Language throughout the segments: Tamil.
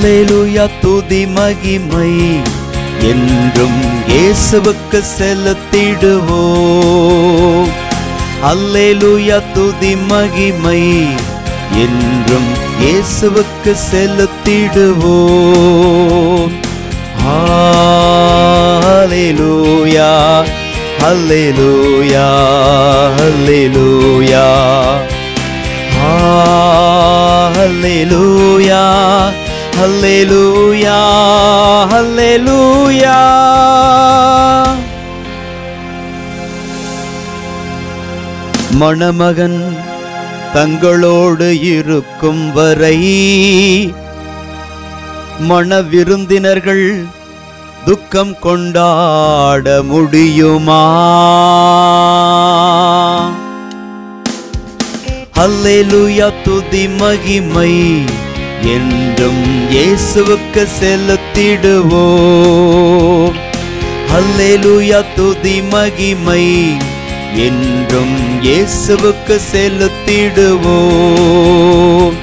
அல்லேலூயா துதி மகிமை என்றும் இயேசுவுக்கு செலுத்திடுவோம் அல்லேலூயா துதி மகிமை என்றும் இயேசுவுக்கு செலுத்திடுவோம் ஹalleluya ஹalleluya ஹalleluya ஹalleluya ஹalleluya ஹalleluya மணமகன் தங்களோடு இருக்கும் வரை மணவிருந்தினர்கள் துக்கம் கொண்டாட முடியுமா அல்லேலூயா துதி மகிமை என்றும் இயேசுவுக்கு செலுத்திடுவோம் அல்லேலூயா துதி மகிமை என்றும் இயேசுவுக்கு செலுத்திடுவோம்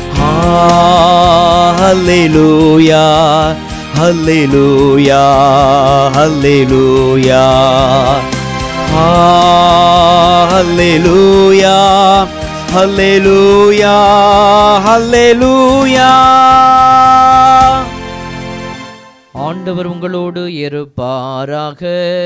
ஹalleluya ஹalleluya ஹalleluya ஹalleluya ஹalleluya ஹalleluya ஆண்டவர் உங்களோடு இருப்பாராக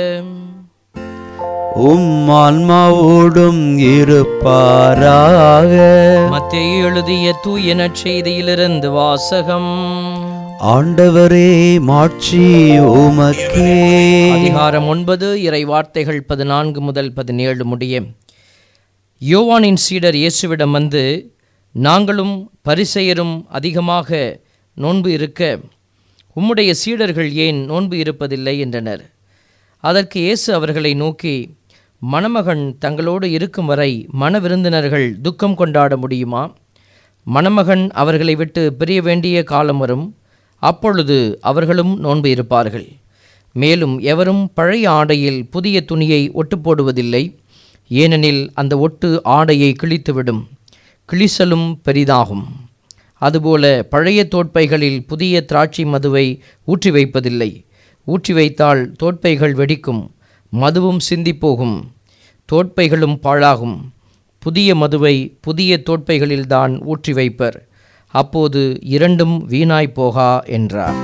உம் ஆன்மாவோடும் இருப்பாராக மத்தேயு எழுதிய தூய நற்செய்தியிலிருந்து வாசகம் ஆண்டவரே மாட்சி உமக்கே அதிகாரம் ஒன்பது இறை வார்த்தைகள் பதினான்கு முதல் பதினேழு முடிய யோவானின் சீடர் இயேசுவிடம் வந்து நாங்களும் பரிசெயரும் அதிகமாக நோன்பு இருக்க உம்முடைய சீடர்கள் ஏன் நோன்பு இருப்பதில்லை என்றனர் அதற்கு இயேசு அவர்களை நோக்கி மணமகன் தங்களோடு இருக்கும் வரை மணவிருந்தினர்கள் துக்கம் கொண்டாட முடியுமா மணமகன் அவர்களை விட்டு பிரிய வேண்டிய காலம் வரும் அப்பொழுது அவர்களும் நோன்பு இருப்பார்கள் மேலும் எவரும் பழைய ஆடையில் புதிய துணியை ஒட்டு போடுவதில்லை ஏனெனில் அந்த ஒட்டு ஆடையை கிழித்துவிடும் கிழிசலும் பெரிதாகும் அதுபோல பழைய தோட்பைகளில் புதிய திராட்சை மதுவை ஊற்றி வைப்பதில்லை ஊற்றி வைத்தால் தோட்பைகள் வெடிக்கும் மதுவும் சிந்திப்போகும் தோட்பைகளும் பாழாகும் புதிய மதுவை புதிய தோட்பைகளில்தான் ஊற்றி வைப்பர் அப்போது இரண்டும் வீணாய் போகா என்றார்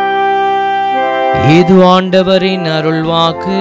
இது ஆண்டவரின் அருள்வாக்கு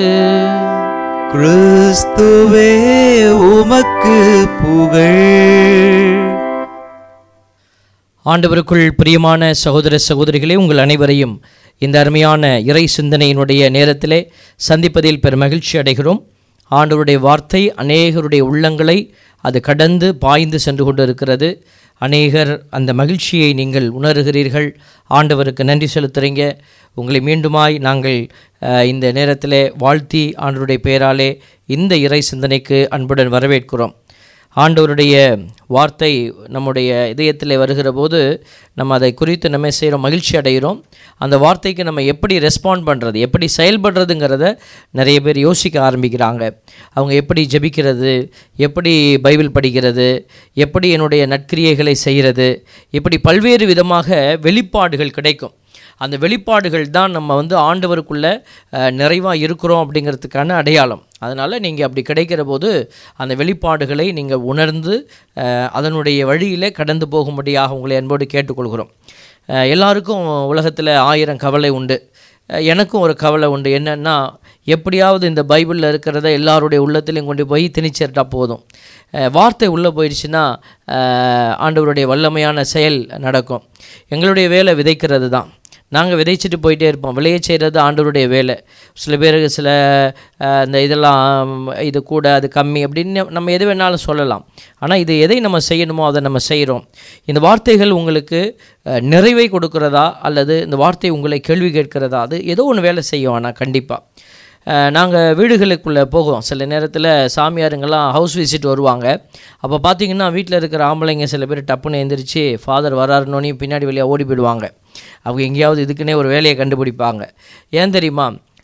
கிறிஸ்துவே உமக்கு புகழ் ஆண்டவருக்குள் பிரியமான சகோதர சகோதரிகளே உங்கள் அனைவரையும் இந்த அருமையான இறை சிந்தனையினுடைய நேரத்திலே சந்திப்பதில் பெரும் மகிழ்ச்சி அடைகிறோம் ஆண்டவருடைய வார்த்தை அநேகருடைய உள்ளங்களை அது கடந்து பாய்ந்து சென்று கொண்டு இருக்கிறது அநேகர் அந்த மகிழ்ச்சியை நீங்கள் உணர்கிறீர்கள் ஆண்டவருக்கு நன்றி செலுத்துறீங்க உங்களை மீண்டுமாய் நாங்கள் அஹ், இந்த நேரத்திலே வாழ்த்தி ஆண்டவருடைய பெயராலே இந்த இறை சிந்தனைக்கு அன்புடன் வரவேற்கிறோம் ஆண்டவருடைய வார்த்தை நம்முடைய இதயத்தில் வருகிற போது நம்ம அதை குறித்து நம்ம செய்கிறோம் மகிழ்ச்சி அடைகிறோம் அந்த வார்த்தைக்கு நம்ம எப்படி ரெஸ்பாண்ட் பண்ணுறது எப்படி செயல்படுறதுங்கிறத நிறைய பேர் யோசிக்க ஆரம்பிக்கிறாங்க அவங்க எப்படி ஜெபிக்கிறது எப்படி பைபிள் படிக்கிறது எப்படி என்னுடைய நற்கிரியைகளை செய்கிறது இப்படி பல்வேறு விதமாக வெளிப்பாடுகள் கிடைக்கும் அந்த வெளிப்பாடுகள் தான் நம்ம வந்து ஆண்டவருக்குள்ள நிறைவாக இருக்கிறோம் அப்படிங்கிறதுக்கான அடையாளம் அதனால் நீங்கள் அப்படி கிடைக்கிற போது அந்த வெளிப்பாடுகளை நீங்கள் உணர்ந்து அஹ், அதனுடைய வழியிலே கடந்து போகும்படியாக உங்களை அன்போடு கேட்டுக்கொள்கிறோம் அஹ், எல்லாருக்கும் உலகத்தில் ஆயிரம் கவலை உண்டு அஹ், எனக்கும் ஒரு கவலை உண்டு என்னென்னா எப்படியாவது இந்த பைபிளில் இருக்கிறத எல்லாருடைய உள்ளத்திலையும் கொண்டு போய் திணிச்சிட்டா போதும் அஹ், வார்த்தை உள்ளே போயிடுச்சுன்னா அஹ், ஆண்டவருடைய வல்லமையான செயல் நடக்கும் எங்களுடைய வேலை விதைக்கிறது தான் நாங்கள் விதைச்சிட்டு போயிட்டே இருப்போம் விளைய செய்கிறது ஆண்டவருடைய வேலை சில பேருக்கு சில அஹ், இந்த இதெல்லாம் இது கூட அது கம்மி அப்படின்னு நம்ம எது வேணாலும் சொல்லலாம் ஆனால் இது எதை நம்ம செய்யணுமோ அதை நம்ம செய்கிறோம் இந்த வார்த்தைகள் உங்களுக்கு அஹ், நிறைவை கொடுக்கிறதா அல்லது இந்த வார்த்தை உங்களை கேள்வி கேட்கிறதா அது ஏதோ ஒன்று வேலை செய்யும் ஆனால் கண்டிப்பாக நாங்கள் வீடுகளுக்குள்ளே போகிறோம் சில நேரத்தில் சாமியாருங்கெல்லாம் ஹவுஸ் விசிட் வருவாங்க அப்போ பார்த்தீங்கன்னா வீட்டில் இருக்கிற ஆம்பளைங்க சில பேர் டப்புன்னு எந்திரிச்சு ஃபாதர் வராருன்னொன்னே பின்னாடி வெளியே ஓடி போயிடுவாங்க அவங்க எங்கேயாவது இதுக்குன்னே ஒரு வேலையை கண்டுபிடிப்பாங்க ஏன் தெரியுமா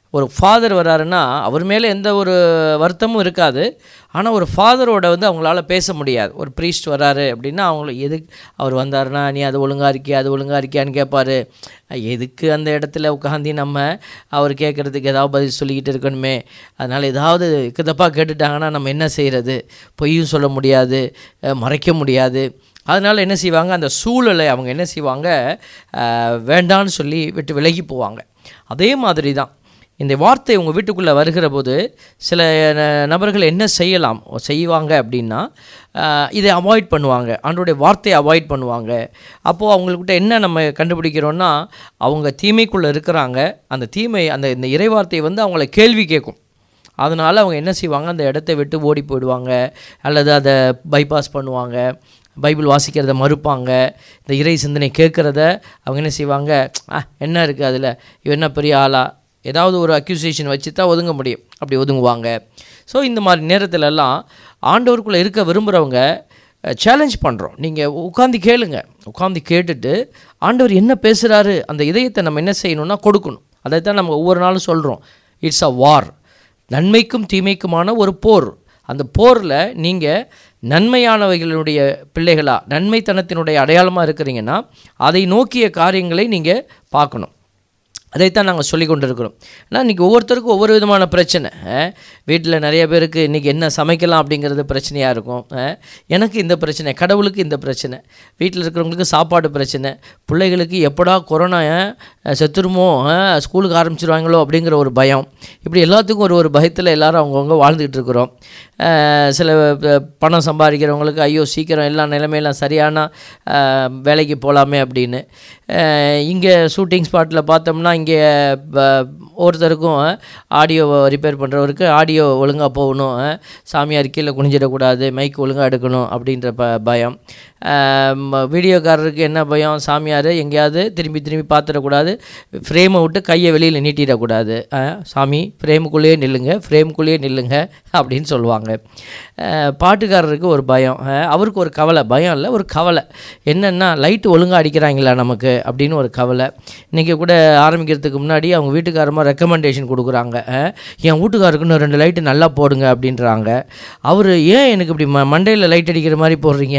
ஒரு ஃபாதர் வராருன்னா அவர் மேலே எந்த ஒரு வருத்தமும் இருக்காது ஆனால் ஒரு ஃபாதரோட வந்து அவங்களால பேச முடியாது ஒரு ப்ரீஸ்ட் வராரு அப்படின்னா அவங்கள எதுக்கு அவர் வந்தாருன்னா நீ அது ஒழுங்கா இருக்கியா அது ஒழுங்கா இருக்கியான்னு கேட்பாரு எதுக்கு அந்த இடத்துல உட்காந்து நம்ம அவர் கேட்குறதுக்கு ஏதாவது பதில் சொல்லிக்கிட்டு இருக்கணுமே அதனால் ஏதாவது தப்பாக கேட்டுட்டாங்கன்னா நம்ம என்ன செய்கிறது பொய்யும் சொல்ல முடியாது அஹ் மறைக்க முடியாது அதனால் என்ன செய்வாங்க அந்த சூழலை அவங்க என்ன செய்வாங்க அஹ் வேண்டான்னு சொல்லி விட்டு விலகி போவாங்க அதே மாதிரி தான் இந்த வார்த்தை உங்கள் வீட்டுக்குள்ளே வருகிற போது சில ந- நபர்கள் என்ன செய்யலாம் செய்வாங்க அப்படின்னா ஆஹ், இதை அவாய்ட் பண்ணுவாங்க ஆண்டோடைய வார்த்தையை அவாய்ட் பண்ணுவாங்க அப்போது அவங்கக்கிட்ட என்ன நம்ம கண்டுபிடிக்கிறோன்னா அவங்க தீமைக்குள்ளே இருக்கிறாங்க அந்த தீமை அந்த இந்த இறைவார்த்தை வந்து அவங்கள கேள்வி கேட்கும் அதனால் அவங்க என்ன செய்வாங்க அந்த இடத்த விட்டு ஓடி போயிடுவாங்க அல்லது அதை பைபாஸ் பண்ணுவாங்க பைபிள் வாசிக்கிறத மறுப்பாங்க இந்த இறை சிந்தனை கேட்குறத அவங்க என்ன செய்வாங்க "ஆ, என்ன இருக்குது அதில் இவன் என்ன பெரிய ஆளா ஏதாவது ஒரு அக்யூசேஷன் வச்சு தான் ஒதுங்க முடியும் அப்படி ஒதுங்குவாங்க ஸோ இந்த மாதிரி நேரத்துலலாம் ஆண்டவருக்குள்ளே இருக்க விரும்புகிறவங்க சேலஞ்ச் பண்ணுறோம் நீங்கள் உட்காந்து கேளுங்க உட்காந்து கேட்டுட்டு ஆண்டவர் என்ன பேசுகிறாரு அந்த இதயத்தை நம்ம என்ன செய்யணும்னா கொடுக்கணும் அதை தான் நம்ம ஒவ்வொரு நாளும் சொல்கிறோம் இட்ஸ் அ வார் நன்மைக்கும் தீமைக்குமான ஒரு போர் அந்த போரில் நீங்கள் நன்மையானவைகளுடைய பிள்ளைகளா நன்மைத்தனத்தினுடைய அடையாளமாக இருக்கிறீங்கன்னா அதை நோக்கிய காரியங்களை நீங்கள் பார்க்கணும் அதைத்தான் நாங்கள் சொல்லி கொண்டு இருக்கிறோம் ஆனால் இன்றைக்கி ஒவ்வொருத்தருக்கும் ஒவ்வொரு விதமான பிரச்சனை வீட்டில் நிறைய பேருக்கு இன்றைக்கி என்ன சமைக்கலாம் அப்படிங்கிறது பிரச்சனையாக இருக்கும் அஹ், எனக்கு இந்த பிரச்சனை கடவுளுக்கு இந்த பிரச்சனை வீட்டில் இருக்கிறவங்களுக்கு சாப்பாடு பிரச்சனை பிள்ளைகளுக்கு எப்படா கொரோனா அஹ், செத்துருமோ அஹ், ஸ்கூலுக்கு ஆரம்பிச்சிருவாங்களோ அப்படிங்கிற ஒரு பயம் இப்படி எல்லாத்துக்கும் ஒரு ஒரு பயத்தில் எல்லாரும் அவங்கவுங்க வாழ்ந்துக்கிட்டு இருக்கிறோம் அஹ், சில ப- பணம் சம்பாதிக்கிறவங்களுக்கு ஐயோ சீக்கிரம் எல்லா நிலைமையெல்லாம் சரியான அஹ், வேலைக்கு போகலாமே அப்படின்னு இங்கே ஷூட்டிங் ஸ்பாட்டில் பார்த்தோம்னா இங்கே ஒருத்தருக்கும் ஆடியோ ரிப்பேர் பண்ணுறவருக்கு ஆடியோ ஒழுங்காக போகணும் அஹ், சாமியார் கீழே குனிஞ்சிடக்கூடாது மைக் ஒழுங்காக எடுக்கணும் அப்படின்ற ப பயம் அஹ், ம- வீடியோக்காரருக்கு என்ன பயம் சாமியார் எங்கேயாவது திரும்பி திரும்பி பார்த்துடக்கூடாது ஃப்ரேமை விட்டு கையை வெளியில் நீட்டிடக்கூடாது அஹ், சாமி ஃப்ரேமுக்குள்ளேயே நில்லுங்க ஃப்ரேமுக்குள்ளேயே நில்லுங்க அப்படின்னு சொல்லுவாங்க அஹ், பாட்டுக்காரருக்கு ஒரு பயம் அஹ், அவருக்கு ஒரு கவலை பயம் இல்லை ஒரு கவலை என்னென்னா லைட்டு ஒழுங்காக அடிக்கிறாங்களா நமக்கு அப்படின்னு ஒரு கவலை இன்றைக்கி கூட ஆரம்பிக்கிறதுக்கு முன்னாடி அவங்க வீட்டுக்காரமாக ரெக்கமெண்டேஷன் கொடுக்குறாங்க அஹ், என் வீட்டுக்காருக்கு இன்னும் ரெண்டு லைட்டு நல்லா போடுங்க அப்படின்றாங்க அவர் ஏன் எனக்கு இப்படி ம மண்டையில் லைட் அடிக்கிற மாதிரி போடுறீங்க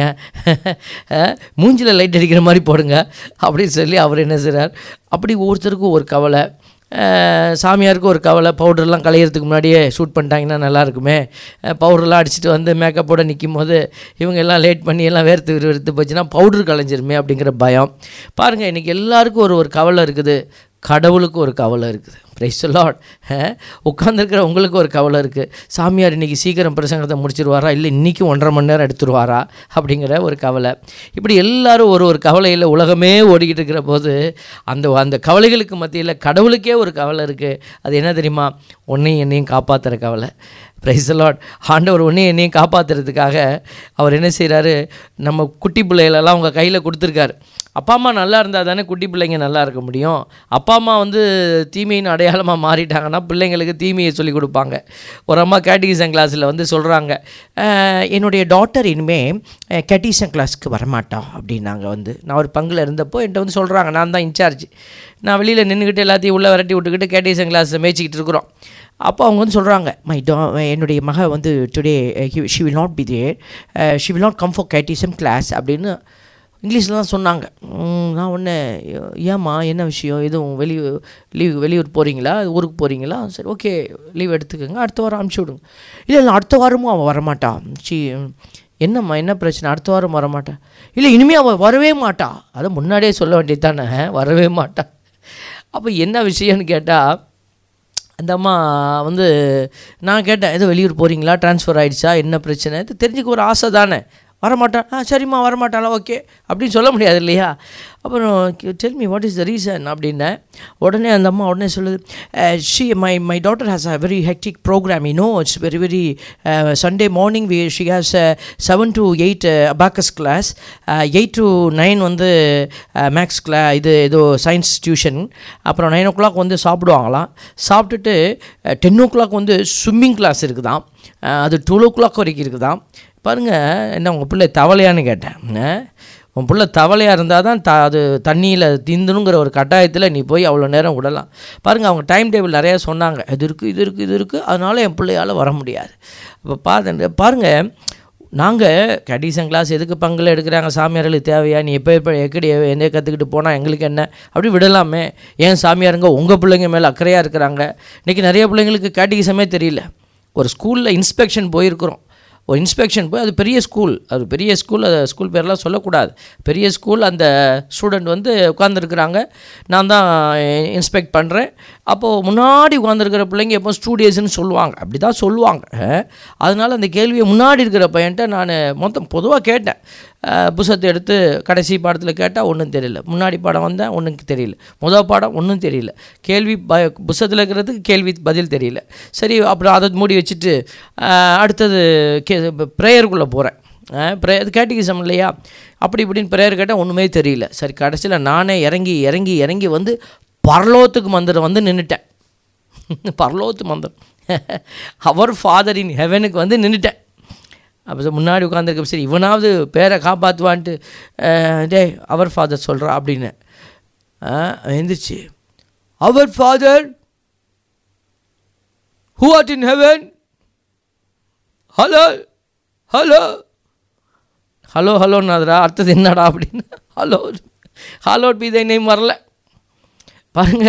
அஹ், மூஞ்சில லைட் அடிக்கிற மாதிரி போடுங்க அப்படின்னு சொல்லி அவர் என்ன செய்கிறார் அப்படி ஒவ்வொருத்தருக்கும் ஒரு கவலை அஹ், சாமியாருக்கு ஒரு கவலை பவுடர்லாம் களையிறதுக்கு முன்னாடியே ஷூட் பண்ணிட்டாங்கன்னா நல்லா இருக்குமே அஹ், பவுடர்லாம் அடிச்சுட்டு வந்து மேக்கப்போட நிற்கும் போது இவங்க எல்லாம் லேட் பண்ணி எல்லாம் வேர்த்து விறுவிறுத்து போச்சுன்னா பவுடர் கலைஞ்சிருமே அப்படிங்கிற பயம் பாருங்கள் இன்றைக்கி எல்லாருக்கும் ஒரு ஒரு கவலை இருக்குது கடவுளுக்கு ஒரு கவலை இருக்குது பிரைஸ் லார்ட் உட்காந்துருக்கிற உங்களுக்கு ஒரு கவலை இருக்குது சாமியார் இன்றைக்கி சீக்கிரம் பிரசங்கத்தை முடிச்சிருவாரா இல்லை இன்றைக்கி ஒன்றரை மணி நேரம் எடுத்துருவாரா அப்படிங்கிற ஒரு கவலை இப்படி எல்லாரும் ஒரு ஒரு கவலையில் உலகமே ஓடிக்கிட்டு இருக்கிற போது அந்த அந்த கவலைகளுக்கு மத்தியில் கடவுளுக்கே ஒரு கவலை இருக்குது அது என்ன தெரியுமா உன்னையும் என்னையும் காப்பாற்றுற கவலை பிரைஸ் லார்ட் ஆண்டவர் உன்னையும் என்னையும் காப்பாற்றுறதுக்காக அவர் என்ன செய்கிறாரு நம்ம குட்டி பிள்ளைகளெல்லாம் உங்கள் கையில் கொடுத்துருக்காரு அப்பா அம்மா நல்லா இருந்தால் தானே குட்டி பிள்ளைங்க நல்லா இருக்க முடியும் அப்பா அம்மா வந்து தீமையின் அடையாளமாக மாறிட்டாங்கன்னா பிள்ளைங்களுக்கு தீமையை சொல்லி கொடுப்பாங்க ஒரு அம்மா கேட்டிகிசன் கிளாஸில் வந்து சொல்கிறாங்க என்னுடைய டாட்டர் இனிமேல் கேட்டிகிசன் கிளாஸ்க்கு வரமாட்டா அப்படின்னாங்க வந்து நான் ஒரு பங்கில் இருந்தப்போ என்கிட்ட வந்து சொல்கிறாங்க நான் தான் இன்சார்ஜ் நான் வெளியில் நின்றுக்கிட்டு எல்லாத்தையும் உள்ளே விரட்டி விட்டுக்கிட்டு கேட்டிகிசன் கிளாஸை மேய்ச்சிக்கிட்டு இருக்கிறோம் அப்போ அவங்க வந்து சொல்கிறாங்க மை டா என்னுடைய மக வந்து today she will not be there she will not come for catechism class அப்படின்னு இங்கிலீஷில் தான் சொன்னாங்க ம், நான் ஒன்று ஏம்மா என்ன விஷயம் எதுவும் வெளியூர் லீவ் வெளியூர் போகிறீங்களா ஊருக்கு போகிறீங்களா சரி ஓகே லீவ் எடுத்துக்கோங்க அடுத்த வாரம் அனுப்பிச்சி விடுங்க இல்லை இல்லை அடுத்த வாரமும் அவள் வரமாட்டா சி என்னம்மா என்ன பிரச்சனை அடுத்த வாரம் வரமாட்டா இல்லை இனிமேல் அவள் வரவே மாட்டா அதை முன்னாடியே சொல்ல வேண்டியது தானே வரவே மாட்டா அப்போ என்ன விஷயம்னு கேட்டால் அந்த அம்மா வந்து நான் கேட்டேன் ஏதோ வெளியூர் போகிறீங்களா ட்ரான்ஸ்ஃபர் ஆகிடுச்சா என்ன பிரச்சனை இது தெரிஞ்சுக்க ஒரு ஆசை தானே வரமாட்டான் ஆ சரிம்மா வரமாட்டாளா ஓகே அப்படின்னு சொல்ல முடியாது இல்லையா அப்புறம் tell me what is the reason அப்படின்னேன் உடனே அந்த அம்மா உடனே சொல்லுது she my my daughter has a very hectic programme you know it's very very Sunday morning we she has seven to eight abacus class eight to nine வந்து மேக்ஸ் கிளா இது ஏதோ சயின்ஸ் டியூஷன் அப்புறம் நைன் ஓ கிளாக் வந்து சாப்பிடுவாங்களாம் சாப்பிட்டுட்டு டென் ஓ கிளாக் வந்து ஸ்விம்மிங் கிளாஸ் இருக்குதாம் அஹ், அது டுவெல் ஓ கிளாக் வரைக்கும் இருக்குதாம் பாருங்கள் என்ன உங்கள் பிள்ளை தவளையான்னு கேட்டேன் அஹ், உன் புள்ள தவளையாக இருந்தால் தான் த அது தண்ணியில் திந்தணுங்கிற ஒரு கட்டாயத்தில் நீ போய் அவ்வளோ நேரம் விடலாம் பாருங்கள் அவங்க டைம் டேபிள் நிறையா சொன்னாங்க இது இருக்குது இது இருக்குது இது இருக்குது அதனால என் பிள்ளையால் வர முடியாது இப்போ பார்த்து பாருங்கள் நாங்கள் கடிசன் கிளாஸ் எதுக்கு பங்கில் எடுக்கிறாங்க சாமியார்களுக்கு தேவையா நீ எப்போ எப்போ எக்கடி என்ன கற்றுக்கிட்டு போனால் எங்களுக்கு என்ன அப்படி விடலாமே ஏன் சாமியாருங்க உங்கள் பிள்ளைங்க மேலே அக்கறையாக இருக்கிறாங்க இன்றைக்கி நிறைய பிள்ளைங்களுக்கு கேட்டிகிசமே தெரியல ஒரு ஸ்கூலில் இன்ஸ்பெக்ஷன் போயிருக்கிறோம் ஒரு இன்ஸ்பெக்ஷன் போய் அது பெரிய ஸ்கூல் அது பெரிய ஸ்கூல் அது ஸ்கூல் பேர்லாம் சொல்லக்கூடாது பெரிய ஸ்கூல் அந்த ஸ்டூடெண்ட் வந்து உட்காந்துருக்குறாங்க நான் தான் இன்ஸ்பெக்ட் பண்ணுறேன் அப்போது முன்னாடி உட்காந்துருக்கிற பிள்ளைங்க எப்போ ஸ்டூடியஸ்ன்னு சொல்லுவாங்க அப்படி தான் சொல்லுவாங்க அஹ். அதனால அந்த கேள்வியை முன்னாடி இருக்கிற பையன்ட்ட நான் மொத்தம் பொதுவாக கேட்டேன் அஹ், புஸ்தகத்தை எடுத்து கடைசி பாடத்தில் கேட்டால் ஒன்றும் தெரியல முன்னாடி பாடம் வந்தேன் ஒன்றும் தெரியல முதல் பாடம் ஒன்றும் தெரியல கேள்வி ப புஸ்தகத்தில் இருக்கிறதுக்கு கேள்வி பதில் தெரியல சரி அப்புறம் அதை மூடி வச்சுட்டு அஹ், அடுத்தது கே ப்ரேயருக்குள்ளே போகிறேன் ப்ரே அது கேட்டிகிசம் இல்லையா அப்படி இப்படின்னு ப்ரேயர் கேட்டால் ஒன்றுமே தெரியல சரி கடைசியில் நானே இறங்கி இறங்கி இறங்கி வந்து பரலோகத்துக்கு மந்திரம் வந்து நின்றுட்டேன் பரலோகத்து மந்திரம் அவர் ஃபாதர் இன் ஹெவனுக்கு வந்து நின்றுட்டேன் அப்போ சரி, முன்னாடி உட்காந்துருக்க சரி இவனாவது பேரை காப்பாற்றுவான்ட்டு டே அவர் ஃபாதர் சொல்கிறா அப்படின்னு அஹ், எந்திரிச்சு அவர் father who art in heaven hello hello hello ஹலோன்னாதுரா அடுத்தது என்னடா அப்படின்னு hello hello be thy name வரல பாருங்க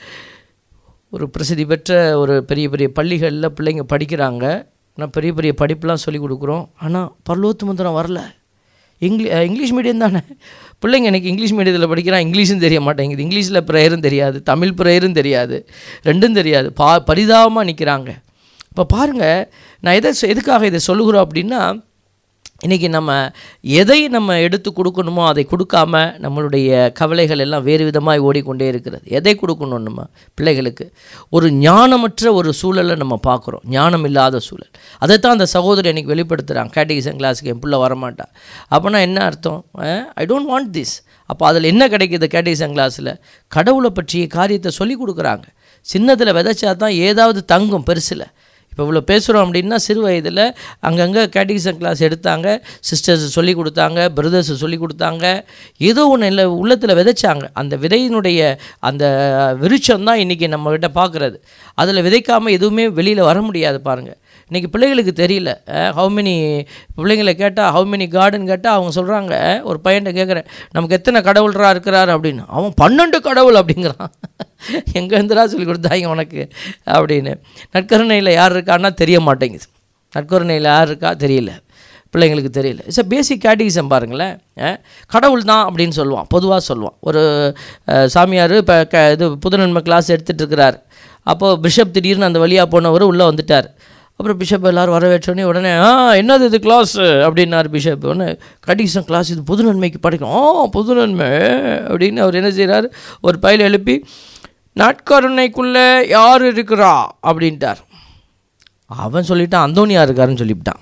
ஒரு பிரசித்தி பெற்ற ஒரு பெரிய பெரிய பள்ளிகளில் பிள்ளைங்க படிக்கிறாங்க நான் பெரிய பெரிய படிப்புலாம் சொல்லி கொடுக்குறோம் ஆனால் பரலோத்து மந்திரம் வரல இங்கிலீ அஹ் இங்கிலீஷ் மீடியம் தானே பிள்ளைங்க எனக்கு இங்கிலீஷ் மீடியத்தில் படிக்கிறான் இங்கிலீஷும் தெரிய மாட்டேங்குது இங்கிலீஷில் ப்ரேயரும் தெரியாது தமிழ் ப்ரேயரும் தெரியாது ரெண்டும் தெரியாது பா பரிதாபமாக நிற்கிறாங்க இப்போ பாருங்கள் நான் எதை எதுக்காக இதை சொல்லுகிறோம் அப்படின்னா இன்றைக்கி நம்ம எதை நம்ம எடுத்து கொடுக்கணுமோ அதை கொடுக்காம நம்மளுடைய கவலைகள் எல்லாம் வேறு விதமாய் ஓடிக்கொண்டே இருக்கிறது எதை கொடுக்கணும் நம்ம பிள்ளைகளுக்கு ஒரு ஞானமற்ற ஒரு சூழலை நம்ம பார்க்குறோம் ஞானம் இல்லாத சூழல் அதைத்தான் அந்த சகோதரி எனக்கு வெளிப்படுத்துகிறாங்க கேட்டகிசன் கிளாஸுக்கு என் பிள்ளை வரமாட்டா அப்போனா என்ன அர்த்தம் ஐ டோன்ட் வாண்ட் திஸ் அப்போ அதில் என்ன கிடைக்குது கேட்டகிசன் கிளாஸில் கடவுளை பற்றிய காரியத்தை சொல்லி கொடுக்குறாங்க சின்னதில் விதைச்சா தான் ஏதாவது தங்கும் பெருசில் இப்போ இவ்வளோ பேசுகிறோம் அப்படின்னா சிறு வயதில் அங்கங்கே கேட்டிகிசம் கிளாஸ் எடுத்தாங்க சிஸ்டர்ஸ் சொல்லி கொடுத்தாங்க பிரதர்ஸ் சொல்லி கொடுத்தாங்க ஏதோ ஒன்று இல்லை உள்ளத்தில் விதைச்சாங்க அந்த விதையினுடைய அந்த விருட்சம் தான் இன்றைக்கி நம்மக்கிட்ட பார்க்குறது அதில் விதைக்காமல் எதுவுமே வெளியில் வர முடியாது பாருங்கள் இன்றைக்கி பிள்ளைகளுக்கு தெரியல ஹவு மெனி பிள்ளைங்களை கேட்டால் ஹவு மெனி கார்டன் கேட்டால் அவங்க சொல்கிறாங்க ஒரு பையன்ட்ட கேட்குறேன் நமக்கு எத்தனை கடவுள்ரா இருக்கிறார் அப்படின்னு அவன் பன்னெண்டு கடவுள் அப்படிங்கிறான் எங்கேருந்துடா சொல்லி கொடுத்தாங்க உனக்கு அப்படின்னு நற்கருணையில் யார் இருக்கான்னா தெரிய மாட்டேங்குது நற்கருணையில் யார் இருக்கா தெரியல பிள்ளைங்களுக்கு தெரியல இட்ஸ் அ பேசிக் கேட்டிகிசம் பாருங்களேன் அஹ், கடவுள் தான் அப்படின்னு சொல்லுவான் பொதுவாக சொல்லுவான் ஒரு அஹ், சாமியார் இப்போ க இது புதுநன்மை கிளாஸ் எடுத்துகிட்டு இருக்கிறார் அப்போது பிஷப் திடீர்னு அந்த வழியாக போனவர் உள்ளே வந்துட்டார் அப்புறம் பிஷப் எல்லாரும் வரவேற்றோடனே உடனே ஆ என்னது இது கிளாஸ் அப்படின்னார் பிஷப் உடனே கடிசம் கிளாஸ் இது புது நன்மைக்கு படிக்கும் ஆ புது நன்மை அப்படின்னு அவர் என்ன செய்கிறார் ஒரு பையில எழுப்பி நாட்கருணைக்குள்ளே யார் இருக்கிறா அப்படின்ட்டார் அவன் சொல்லிட்டான் அந்தோனியா இருக்காருன்னு சொல்லிவிட்டான்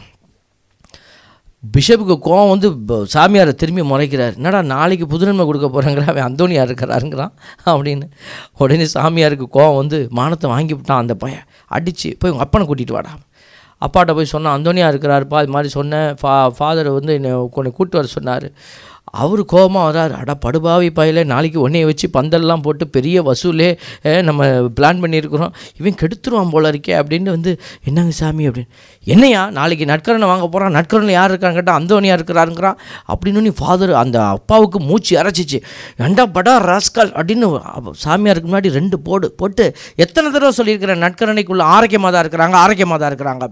பிஷப்புக்கு கோவம் வந்து ப- சாமியாரை திரும்பி முறைக்கிறார் என்னடா நாளைக்கு புதுநன்மை கொடுக்க போகிறாங்கிற அவன் அந்தோனியா இருக்கிறாருங்கிறான் அப்படின்னு உடனே சாமியாருக்கு கோவம் வந்து மானத்தை வாங்கி விட்டான் அந்த பையன் அடித்து போய் உங்கள் அப்பனை கூட்டிகிட்டு வாடா அப்பாட்ட போய் சொன்னான் அந்தோனியா இருக்கிறாருப்பா இது மாதிரி சொன்னேன் ஃபா ஃபாதர் வந்து என்னை கொஞ்சம் கூட்டு வர சொன்னார் அவர் கோபமாக வராரு அட படுபாவி பையில நாளைக்கு ஒன்றைய வச்சு பந்தல்லாம் போட்டு பெரிய வசூலே அஹ், நம்ம பிளான் பண்ணியிருக்கிறோம் இவன் கெடுத்துருவான் போல இருக்கே அப்படின்னு வந்து என்னங்க சாமி அப்படின்னு என்னையா நாளைக்கு நட்கரனை வாங்க போகிறான் நட்கரனில் யார் இருக்கான்னு கேட்டால் அந்தோனியா இருக்கிறாருங்கிறான் அப்படின்னு நீ ஃபாதர் அந்த அப்பாவுக்கு மூச்சு அரைச்சிச்சு ஏண்டா படா ராஸ்கால் அப்படின்னு அப்ப சாமியாருக்கு முன்னாடி ரெண்டு போடு போட்டு எத்தனை தடவை சொல்லியிருக்கிறேன் நட்கரணைக்குள்ளே ஆரோக்கியமாக தான் இருக்கிறாங்க ஆரோக்கியமாக தான் இருக்கிறாங்க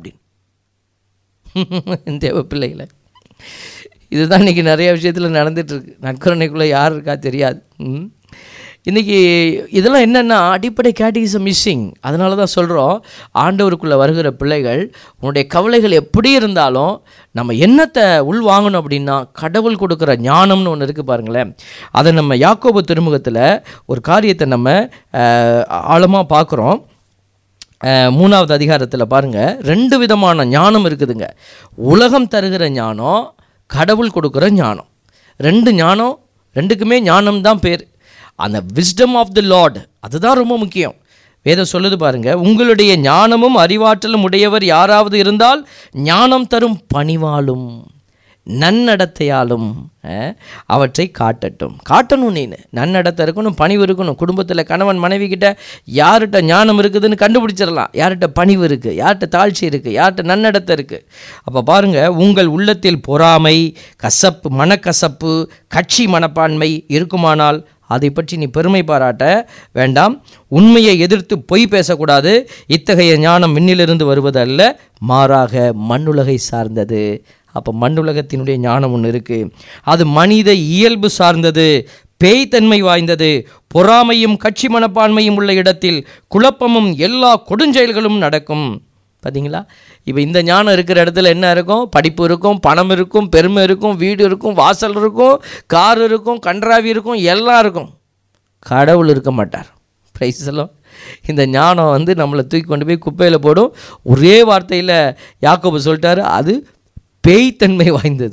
அப்படின்னு தேவ பிள்ளைகளை இதுதான் இன்றைக்கி நிறைய விஷயத்தில் நடந்துகிட்ருக்கு நட்கரணைக்குள்ளே யார் இருக்கா தெரியாது ம். இன்னைக்கு இதெல்லாம் என்னென்னா அடிப்படை கேட்டகிசம் மிஸ்ஸிங் அதனால தான் சொல்கிறோம் ஆண்டவருக்குள்ளே வருகிற பிள்ளைகள் உன்னுடைய கவலைகள் எப்படி இருந்தாலும் நம்ம என்னத்தை உள்வாங்கணும் அப்படின்னா கடவுள் கொடுக்குற ஞானம்னு ஒன்று இருக்குது பாருங்களேன் அதை நம்ம யாக்கோபு திருமுகத்தில் ஒரு காரியத்தை நம்ம ஆழமாக பார்க்குறோம் அஹ், மூணாவது அதிகாரத்தில் பாருங்கள் ரெண்டு விதமான ஞானம் இருக்குதுங்க உலகம் தருகிற ஞானம் கடவுள் கொடுக்குற ஞானம் ரெண்டு ஞானம் ரெண்டுக்குமே ஞானம் தான் பேர் அந்த விஸ்டம் ஆஃப் தி லார்ட் அதுதான் ரொம்ப முக்கியம் வேதம் சொல்லுது பாருங்க உங்களுடைய ஞானமும் அறிவாற்றலும் உடையவர் யாராவது இருந்தால் ஞானம் தரும் பணிவாலும் நன்னடத்தையாலும் அஹ், அவற்றை காட்டட்டும் காட்டணும் நீ நன்னடத்தை இருக்கணும் பணிவு இருக்கணும் குடும்பத்தில் கணவன் மனைவி கிட்ட யார்கிட்ட ஞானம் இருக்குதுன்னு கண்டுபிடிச்சிடலாம் யார்கிட்ட பணிவு இருக்குது யார்கிட்ட தாழ்ச்சி இருக்குது யார்கிட்ட நன்னடத்தை இருக்குது அப்போ பாருங்கள் உங்கள் உள்ளத்தில் பொறாமை கசப்பு மனக்கசப்பு கட்சி மனப்பான்மை இருக்குமானால் அதை பற்றி நீ பெருமை பாராட்ட வேண்டாம் உண்மையை எதிர்த்து பொய் பேசக்கூடாது இத்தகைய ஞானம் விண்ணிலிருந்து வருவதல்ல மாறாக மண்ணுலகை சார்ந்தது அப்போ மண்ணுலகத்தினுடைய ஞானம் ஒன்று இருக்குது அது மனித இயல்பு சார்ந்தது பேய்த்தன்மை வாய்ந்தது பொறாமையும் கட்சி மனப்பான்மையும் உள்ள இடத்தில் குழப்பமும் எல்லா கொடுஞ்செயல்களும் நடக்கும் பார்த்தீங்களா இப்போ இந்த ஞானம் இருக்கிற இடத்துல என்ன இருக்கும் படிப்பு இருக்கும் பணம் இருக்கும் பெருமை இருக்கும் வீடு இருக்கும் வாசல் இருக்கும் கார் இருக்கும் கன்றாவி இருக்கும் எல்லாம் இருக்கும் கடவுள் இருக்க மாட்டார் ப்ரைஸ் எல்லாம் இந்த ஞானம் வந்து நம்மளை தூக்கி கொண்டு போய் குப்பையில் போடும் ஒரே வார்த்தையில் யாக்கோபு சொல்லிட்டாரு அது பேய்த்தன்மை வாய்ந்தது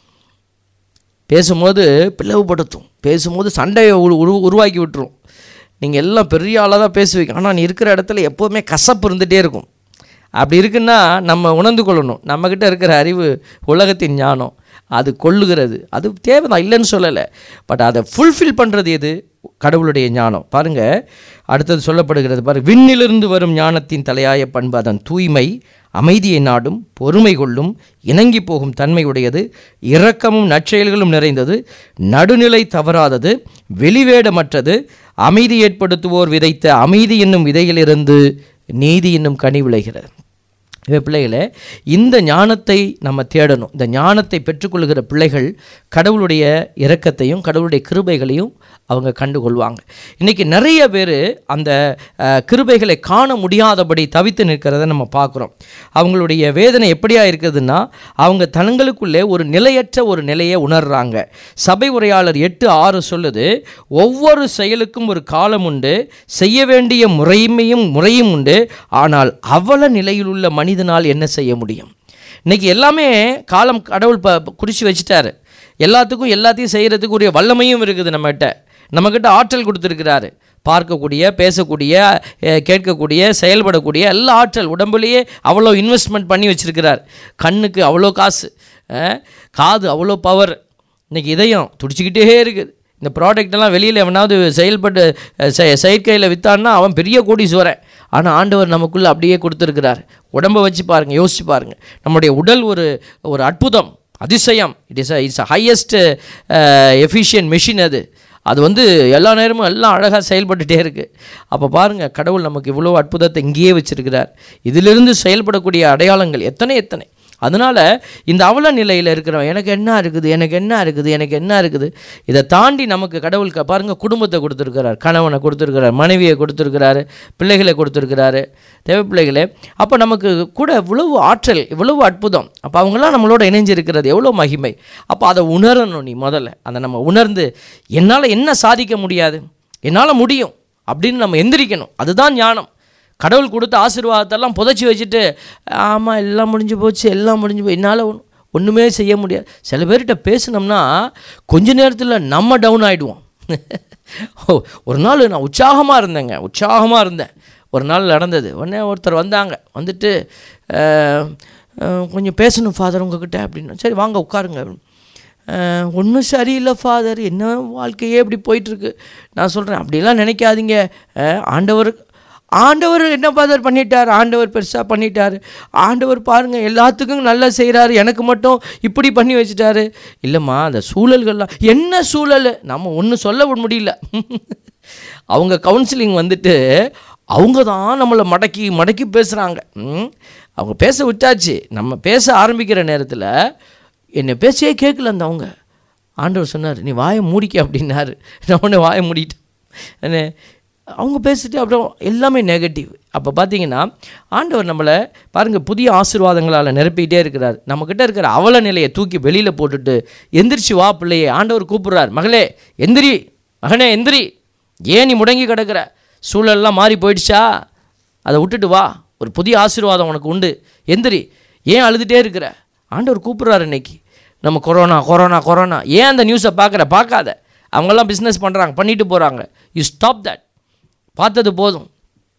பேசும்போது பிளவுபடுத்தும் பேசும்போது சண்டையை உரு உரு- உருவாக்கி விட்டுரும் நீங்கள் எல்லாம் பெரிய ஆளாக தான் பேசுவீங்க ஆனால் நீ இருக்கிற இடத்துல எப்போவுமே கசப்பு இருந்துகிட்டே இருக்கும் அப்படி இருக்குன்னா நம்ம உணர்ந்து கொள்ளணும் நம்மக்கிட்ட இருக்கிற அறிவு உலகத்தின் ஞானம் அது கொள்ளுகிறது அது தேவைதான் இல்லைன்னு சொல்லலை பட் அதை ஃபுல்ஃபில் பண்ணுறது எது கடவுளுடைய ஞானம் பாருங்கள் அடுத்தது சொல்லப்படுகிறது பாருங்க விண்ணிலிருந்து வரும் ஞானத்தின் தலையாய பண்பு அதன் தூய்மை அமைதியை நாடும் பொறுமை கொள்ளும் இணங்கி போகும் தன்மையுடையது இரக்கமும் நற்செயல்களும் நிறைந்தது நடுநிலை தவறாதது வெளிவேடமற்றது அமைதி ஏற்படுத்துவோர் விதைத்த அமைதி என்னும் விதையிலிருந்து நீதி என்னும் கனி விளைகிறது இவை பிள்ளைகளே இந்த ஞானத்தை நம்ம தேடணும் இந்த ஞானத்தை பெற்றுக்கொள்கிற பிள்ளைகள் கடவுளுடைய இரக்கத்தையும் கடவுளுடைய கிருபைகளையும் அவங்க கண்டுகொள்வாங்க இன்றைக்கி நிறைய பேர் அந்த அஹ், கிருபைகளை காண முடியாதபடி தவித்து நிற்கிறத நம்ம பார்க்குறோம் அவங்களுடைய வேதனை எப்படியா இருக்குதுன்னா அவங்க தங்களுக்குள்ளே ஒரு நிலையற்ற ஒரு நிலையை உணர்றாங்க சபை உரையாளர் எட்டு ஆறு சொல்லுது ஒவ்வொரு செயலுக்கும் ஒரு காலம் உண்டு செய்ய வேண்டிய முறைமையும் முறையும் உண்டு ஆனால் அவல நிலையில் உள்ள மனிதனால் என்ன செய்ய முடியும் இன்னைக்கு எல்லாமே காலம் கடவுள் ப குறித்து வச்சுட்டாரு எல்லாத்துக்கும் எல்லாத்தையும் செய்கிறதுக்கு உரிய வல்லமையும் இருக்குது நம்மகிட்ட நம்மக்கிட்ட ஆற்றல் கொடுத்துருக்கிறாரு பார்க்கக்கூடிய பேசக்கூடிய அஹ், கேட்கக்கூடிய செயல்படக்கூடிய எல்லா ஆற்றல் உடம்புலேயே அவ்வளோ இன்வெஸ்ட்மெண்ட் பண்ணி வச்சிருக்கிறார் கண்ணுக்கு அவ்வளோ காசு அஹ், காது அவ்வளோ பவர் இன்னைக்கு இதயம் துடிச்சிக்கிட்டே இருக்குது இந்த ப்ராடக்ட் எல்லாம் வெளியில் எவனாவது செயல்பட்டு அஹ், செ- செயற்கையில் விற்றான்னா அவன் பெரிய கோடீஸ்வரன் ஆனால் ஆண்டவர் நமக்குள்ளே அப்படியே கொடுத்துருக்கிறார் உடம்பை வச்சு பாருங்கள் யோசிச்சு பாருங்கள் நம்முடைய உடல் ஒரு ஒரு அற்புதம் அதிசயம் it is it's highest efficient machine அது அது வந்து எல்லா நேரமும் எல்லாம் அழகாக செயல்பட்டுட்டே இருக்குது அப்போ பாருங்கள் கடவுள் நமக்கு இவ்வளோ அற்புதத்தை இங்கேயே வச்சிருக்கிறார் இதிலிருந்து செயல்படக்கூடிய அடையாளங்கள் எத்தனை எத்தனை அதனால் இந்த அவல நிலையில் இருக்கிறவன் எனக்கு என்ன இருக்குது எனக்கு என்ன இருக்குது எனக்கு என்ன இருக்குது இதை தாண்டி நமக்கு கடவுள் க- பாருங்க குடும்பத்தை கொடுத்துருக்கிறார் கணவனை கொடுத்துருக்கிறார் மனைவியை கொடுத்துருக்கிறாரு பிள்ளைகளை கொடுத்துருக்கிறாரு தேவை பிள்ளைகளே அப்போ நமக்கு கூட இவ்வளவு ஆற்றல் இவ்வளவு அற்புதம் அப்போ அவங்களாம் நம்மளோட இணைஞ்சிருக்கிறது எவ்வளோ மகிமை அப்போ அதை உணரணும் நீ முதல்ல அதை நம்ம உணர்ந்து என்னால் என்ன சாதிக்க முடியாது என்னால் முடியும் அப்படின்னு நம்ம எந்திரிக்கணும் அதுதான் ஞானம் கடவுள் கொடுத்த ஆசீர்வாதத்தெல்லாம் புதைச்சி வச்சுட்டு ஆமாம் எல்லாம் முடிஞ்சு போச்சு எல்லாம் முடிஞ்சு போய் என்னால் ஒன்றும் ஒன்றுமே செய்ய முடியாது சில பேர்கிட்ட பேசினோம்னா கொஞ்ச நேரத்தில் நம்ம டவுன் ஆகிடுவோம் ஓ ஒரு நாள் நான் உற்சாகமாக இருந்தேங்க உற்சாகமாக இருந்தேன் ஒரு நாள் நடந்தது உடனே ஒருத்தர் வந்தாங்க வந்துட்டு "அஹ், அஹ், கொஞ்சம் பேசணும் ஃபாதர் உங்ககிட்ட அப்படின்னு சரி வாங்க உட்காருங்க ஒன்றும் சரியில்லை ஃபாதர் என்ன வாழ்க்கையே இப்படி போயிட்டுருக்கு நான் சொல்கிறேன் அப்படிலாம் நினைக்காதீங்க அஹ், ஆண்டவர் ஆண்டவர் என்ன ஃபாதர் பண்ணிட்டார் ஆண்டவர் பெருசாக பண்ணிட்டார் ஆண்டவர் பாருங்கள் எல்லாத்துக்கும் நல்லா செய்கிறாரு எனக்கு மட்டும் இப்படி பண்ணி வச்சுட்டாரு இல்லைம்மா அந்த சூழல்கள்லாம் என்ன சூழல் நம்ம ஒன்றும் சொல்ல முடியல அவங்க கவுன்சிலிங் வந்துட்டு அவங்க தான் நம்மளை மடக்கி மடக்கி பேசுகிறாங்க அவங்க பேச விட்டாச்சு நம்ம பேச ஆரம்பிக்கிற நேரத்தில் என்னை பேசியே கேட்கல அந்த அவங்க ஆண்டவர் சொன்னார் நீ வாயை மூடிக்க அப்படின்னாரு நான் உடனே வாயை மூடிட்டேன் என்ன அவங்க பேசிட்டு அப்புறம் எல்லாமே நெகட்டிவ் அப்போ பார்த்தீங்கன்னா ஆண்டவர் நம்மளை பாருங்கள் புதிய ஆசீர்வாதங்களால் நிரப்பிக்கிட்டே இருக்கிறார் நம்மக்கிட்ட இருக்கிற அவல நிலையை தூக்கி வெளியில் போட்டுட்டு எந்திரிச்சு வா பிள்ளையே ஆண்டவர் கூப்பிடுறார் மகளே எந்திரி மகனே எந்திரி ஏன் நீ முடங்கி கிடக்கிற சூழல்லாம் மாறி போயிடுச்சா அதை விட்டுட்டு வா ஒரு புதிய ஆசீர்வாதம் உனக்கு உண்டு எந்திரி ஏன் அழுதுகிட்டே இருக்கிற ஆண்டவர் கூப்பிட்றாரு இன்னைக்கு நம்ம கொரோனா கொரோனா கொரோனா ஏன் அந்த நியூஸை பார்க்குற பார்க்காத அவங்கெல்லாம் பிஸ்னஸ் பண்ணுறாங்க பண்ணிட்டு போகிறாங்க யூ ஸ்டாப் தட் பார்த்தது போதும்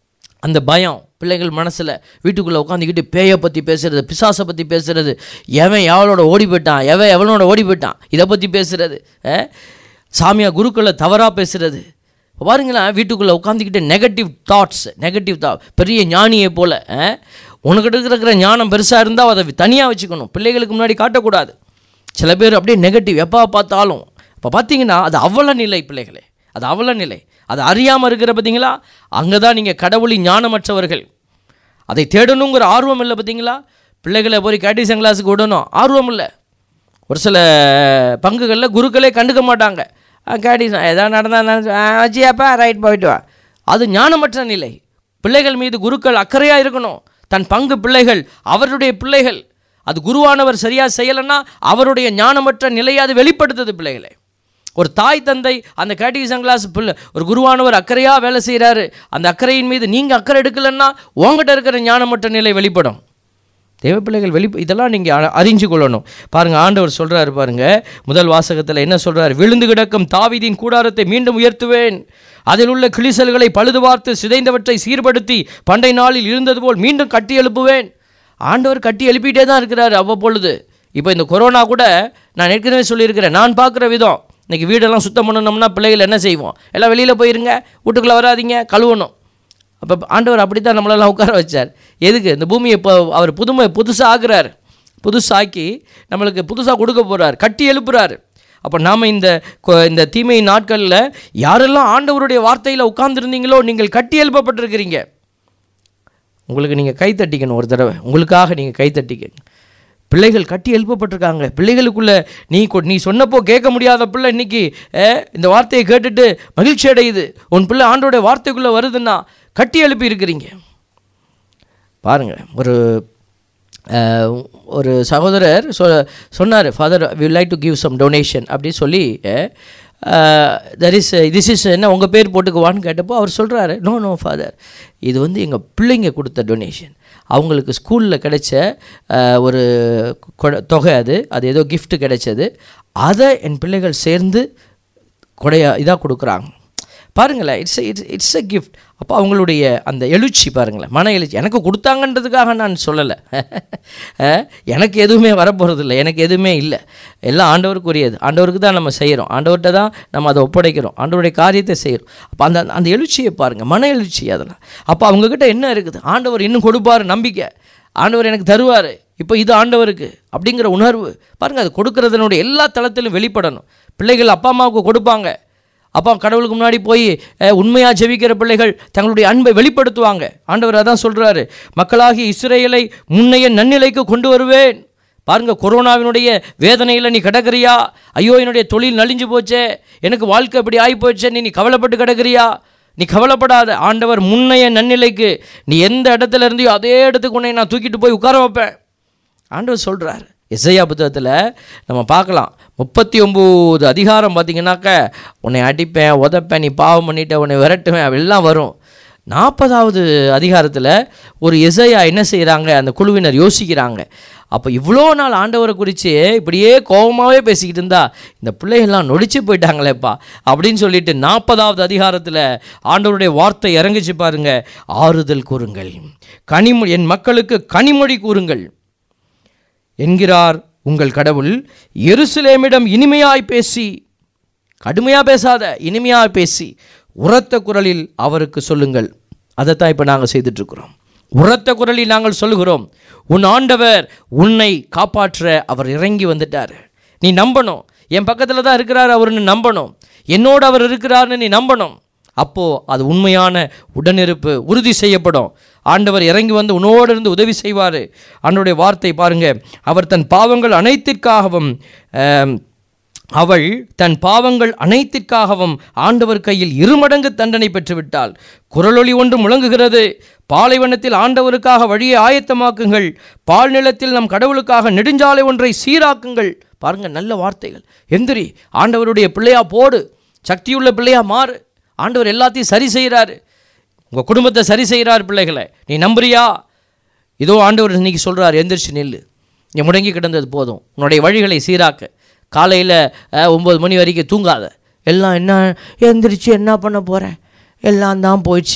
அந்த பயம் பிள்ளைகள் மனசில் வீட்டுக்குள்ளே உட்காந்துக்கிட்டு பேயை பற்றி பேசுறது பிசாசை பற்றி பேசுறது எவன் எவளோட ஓடி போயிட்டான் எவன் எவனோட ஓடி போயிட்டான் இதை பற்றி பேசுறது அஹ், சாமியா குருக்களை தவறாக பேசுறது இப்ப பாருங்களேன் வீட்டுக்குள்ளே உட்காந்துக்கிட்டு நெகட்டிவ் தாட்ஸ் நெகட்டிவ் தா பெரிய ஞானியை போல் உனக்கிட்ட இருக்கிற ஞானம் பெருசாக இருந்தால் அதை தனியாக வச்சுக்கணும் பிள்ளைகளுக்கு முன்னாடி காட்டக்கூடாது சில பேர் அப்படியே நெகட்டிவ் எப்போ பார்த்தாலும் இப்போ பார்த்தீங்கன்னா அது அவல நிலை பிள்ளைகளே அது அவல நிலை அது அறியாமல் இருக்கிற பார்த்தீங்களா அங்கே தான் நீங்கள் கடவுளின் ஞானமற்றவர்கள் அதை தேடணுங்கிற ஆர்வம் இல்லை பார்த்தீங்களா பிள்ளைகளை போய் கேட்டிசன் கிளாஸுக்கு விடணும் ஆர்வம் இல்லை ஒரு சில பங்குகளில் குருக்களே கண்டுக்க மாட்டாங்க கேட்டிசன் எதாவது நடந்தால் வச்சியாப்பா ரைட் போயிட்டு வா அது ஞானமற்ற நிலை பிள்ளைகள் மீது குருக்கள் அக்கறையாக இருக்கணும் தன் பங்கு பிள்ளைகள் அவருடைய பிள்ளைகள் அது குருவானவர் சரியாக செய்யலைன்னா அவருடைய ஞானமற்ற நிலையை அது வெளிப்படுத்துது பிள்ளைகளை ஒரு தாய் தந்தை அந்த கேட்டிகிசம் கிளாஸ் பிள்ளை ஒரு குருவானவர் அக்கறையாக வேலை செய்கிறாரு அந்த அக்கறையின் மீது நீங்கள் அக்கறை எடுக்கலைன்னா உங்ககிட்ட இருக்கிற ஞானமற்ற நிலை வெளிப்படும் தேவ பிள்ளைகள் வெளி இதெல்லாம் நீங்கள் அறிஞ்சு கொள்ளணும் பாருங்கள் ஆண்டவர் சொல்கிறாரு பாருங்க முதல் வாசகத்தில் என்ன சொல்றாரு விழுந்து கிடக்கும் தாவீதின் கூடாரத்தை மீண்டும் உயர்த்துவேன் அதில் உள்ள கிளிசல்களை பழுது பார்த்து சிதைந்தவற்றை சீர்படுத்தி பண்டை நாளில் இருந்தது போல் மீண்டும் கட்டி எழுப்புவேன் ஆண்டவர் கட்டி எழுப்பிட்டே தான் இருக்கிறாரு அவ்வப்பொழுது இப்போ இந்த கொரோனா கூட நான் ஏற்கனவே சொல்லியிருக்கிறேன் நான் பார்க்குற விதம் இன்னைக்கு வீடெல்லாம் சுத்தம் பண்ணணும்னா பிள்ளைகள் என்ன செய்வோம் எல்லாம் வெளியில் போயிருங்க வீட்டுக்குள்ளே வராதீங்க கழுவணும் அப்போ ஆண்டவர் அப்படி தான் நம்மளெல்லாம் உட்கார வச்சார் எதுக்கு இந்த பூமியை இப்போ அவர் புதுமை புதுசாக ஆக்குறார் புதுசாக்கி நம்மளுக்கு புதுசாக கொடுக்க போகிறார் கட்டி எழுப்புறாரு அப்போ நாம் இந்த கொ- இந்த தீமை நாட்களில் யாரெல்லாம் ஆண்டவருடைய வார்த்தையில் உட்கார்ந்துருந்தீங்களோ நீங்கள் கட்டி எழுப்பப்பட்டிருக்கிறீங்க உங்களுக்கு நீங்கள் கை தட்டிக்கணும் ஒரு தடவை உங்களுக்காக நீங்கள் கை தட்டிக்கணும் பிள்ளைகள் கட்டி எழுப்பப்பட்டிருக்காங்க பிள்ளைகளுக்குள்ள நீ கொ- நீ சொன்னப்போ கேட்க முடியாத பிள்ளை இன்னைக்கு அஹ், இந்த வார்த்தையை கேட்டுட்டு மகிழ்ச்சி அடையுது உன் பிள்ளை ஆண்டோடைய வார்த்தைக்குள்ளே வருதுன்னா கட்டி எழுப்பி இருக்கிறீங்க பாருங்க ஒரு அஹ், ஒரு சகோதரர் சொ சொன்னார் father we like to give some donation அப்படின்னு சொல்லி தர் இஸ் திஸ் இஸ் என்ன உங்கள் பேர் போட்டுக்குவான்னு கேட்டப்போ அவர் சொல்கிறாரு நோ நோ ஃபாதர் இது வந்து எங்கள் பிள்ளைங்க கொடுத்த டொனேஷன் அவங்களுக்கு ஸ்கூலில் கிடைச்ச அஹ், ஒரு கொட- தொகை அது அது ஏதோ gift கிடைச்சது அதை என் பிள்ளைகள் சேர்ந்து கொடையா இதாக கொடுக்குறாங்க பாருங்களேன் it's it's it's a gift அப்போ அவங்களுடைய அந்த எழுச்சி பாருங்களேன் மன எழுச்சி எனக்கு கொடுத்தாங்கன்றதுக்காக நான் சொல்லலை அஹ், எனக்கு எதுவுமே வரப்போகிறதில்ல எனக்கு எதுவுமே இல்லை எல்லாம் ஆண்டவருக்குரியது ஆண்டவருக்கு தான் நம்ம செய்கிறோம் ஆண்டவர்கிட்ட தான் நம்ம அதை ஒப்படைக்கிறோம் ஆண்டவருடைய காரியத்தை செய்கிறோம் அப்போ அந்த அந்த எழுச்சியை பாருங்கள் மன எழுச்சி அதெல்லாம் அப்போ அவங்கக்கிட்ட என்ன இருக்குது ஆண்டவர் இன்னும் கொடுப்பார் நம்பிக்கை ஆண்டவர் எனக்கு தருவார் இப்போ இது ஆண்டவருக்கு அப்படிங்கிற உணர்வு பாருங்கள் அது கொடுக்கறதனுடைய எல்லா தளத்திலும் வெளிப்படணும் பிள்ளைகள் அப்பா அம்மாவுக்கு கொடுப்பாங்க அப்பா கடவுளுக்கு முன்னாடி போய் உண்மையாக ஜெபிக்கிற பிள்ளைகள் தங்களுடைய அன்பை வெளிப்படுத்துவாங்க ஆண்டவர் அதான் சொல்கிறாரு மக்களாகிய இஸ்ரேலை முன்னைய நன்னிலைக்கு கொண்டு வருவேன் பாருங்க கொரோனாவினுடைய வேதனையில் நீ கிடக்குறியா ஐயோ என்னுடைய தொழில் நலிஞ்சு போச்சே எனக்கு வாழ்க்கை இப்படி ஆகி போச்சே நீ நீ கவலைப்பட்டு கிடக்குறியா நீ கவலைப்படாத ஆண்டவர் முன்னைய நன்னிலைக்கு நீ எந்த இடத்துல இருந்தியோ அதே இடத்துக்கு உன்னை நான் தூக்கிட்டு போய் உட்கார வைப்பேன் ஆண்டவர் சொல்கிறார் இசையா புத்தகத்தில் நம்ம பார்க்கலாம் முப்பத்தி ஒம்பது அதிகாரம் பார்த்தீங்கன்னாக்க உன்னை அடிப்பேன் உதைப்பேன் நீ பாவம் பண்ணிட்ட உன்னை விரட்டுவேன் எல்லாம் வரும் நாற்பதாவது அதிகாரத்தில் ஒரு இசையா என்ன செய்கிறாங்க அந்த குழுவினர் யோசிக்கிறாங்க அப்போ இவ்வளோ நாள் ஆண்டவரை குறித்து இப்படியே கோபமாகவே பேசிக்கிட்டு இருந்தா இந்த பிள்ளைகள்லாம் நொடிச்சு போயிட்டாங்களேப்பா அப்படின்னு சொல்லிட்டு நாற்பதாவது அதிகாரத்தில் ஆண்டவருடைய வார்த்தை இறங்குச்சு பாருங்க ஆறுதல் கூறுங்கள் கனிமொழி என் மக்களுக்கு கனிமொழி கூறுங்கள் என்கிறார் உங்கள் கடவுள் எருசலேமிடம் இனிமையாய் பேசி கடுமையாக பேசாத இனிமையாக பேசி உரத்த குரலில் அவருக்கு சொல்லுங்கள் அதைத்தான் இப்போ நாங்கள் செய்துட்ருக்குறோம் உரத்த குரலில் நாங்கள் சொல்லுகிறோம் உன் ஆண்டவர் உன்னை காப்பாற்ற அவர் இறங்கி வந்துட்டார் நீ நம்பணும் என் பக்கத்தில் தான் இருக்கிறார் அவர்னு நம்பணும் என்னோடு அவர் இருக்கிறார்னு நீ நம்பணும் அப்போது அது உண்மையான உடனிருப்பு உறுதி செய்யப்படும் ஆண்டவர் இறங்கி வந்து உன்னோடு இருந்து உதவி செய்வார் ஆண்டவருடைய வார்த்தை பாருங்க அவர் தன் பாவங்கள் அனைத்திற்காகவும் ஆம், அவள் தன் பாவங்கள் அனைத்திற்காகவும் ஆண்டவர் கையில் இருமடங்கு தண்டனை பெற்றுவிட்டாள் குரலொளி ஒன்று முழங்குகிறது பாலைவனத்தில் ஆண்டவருக்காக வழியை ஆயத்தமாக்குங்கள் பால் நிலத்தில் நம் கடவுளுக்காக நெடுஞ்சாலை ஒன்றை சீராக்குங்கள் பாருங்க நல்ல வார்த்தைகள் எந்திரி ஆண்டவருடைய பிள்ளையா போடு சக்தியுள்ள பிள்ளையா மாறு ஆண்டவர் எல்லாத்தையும் சரி செய்கிறாரு உங்கள் குடும்பத்தை சரி செய்கிறார் பிள்ளைகளை நீ நம்புறியா இதோ ஆண்டவர் இன்னைக்கு சொல்கிறார் எந்திரிச்சு நில்லு நீ முடங்கி கிடந்தது போதும் உன்னுடைய வழிகளை சீராக்க காலையில் ஒம்பது மணி வரைக்கும் தூங்காத எல்லாம் என்ன எந்திரிச்சு என்ன பண்ண போகிறேன் எல்லாம் தான் போயிடுச்சு